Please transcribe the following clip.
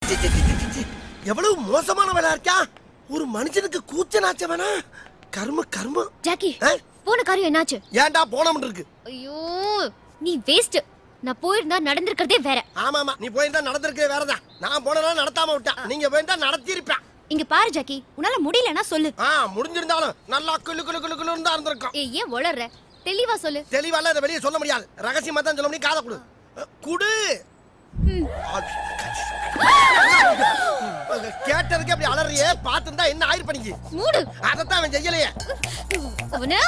C, சி, சி, சி, சி. எவ்வளவு மோசமான வேலை இருக்கா ஒரு மனுஷனுக்கு கூச்ச நாச்ச வேணா கர்ம கர்மம் ஜாக்கி ஆ? போன காரியம் என்னாச்சு ஏன்டா போனோம்னு இருக்கு ஐயோ நீ வேஸ்ட் நான் போயிருந்தா நடந்திருக்கிறதே வேற ஆமா ஆமா நீ போயிருந்தா நடந்திருக்கே வேறதான் நான் போனதா நடத்தாம விட்டேன் நீங்க போயிருந்தா நடத்திருப்பேன் இங்க பாரு ஜாக்கி உன்னால முடியலன்னா சொல்லு ஆ முடிஞ்சிருந்தாலும் நல்லா குளு குளு குளு குளுன்னு தான் இருந்திருக்கும் ஏய் ஏன் உளற தெளிவா சொல்லு தெளிவால இதை வெளியே சொல்ல முடியாது ரகசியமா தான் சொல்ல முடியும் காதை குடு குடு கேட்டதுக்கு அப்படி அலறியே பார்த்துருந்தா என்ன ஆயிரு பண்ணிக்கு மூடு அதைத்தான் அவன் செய்யலையே அவன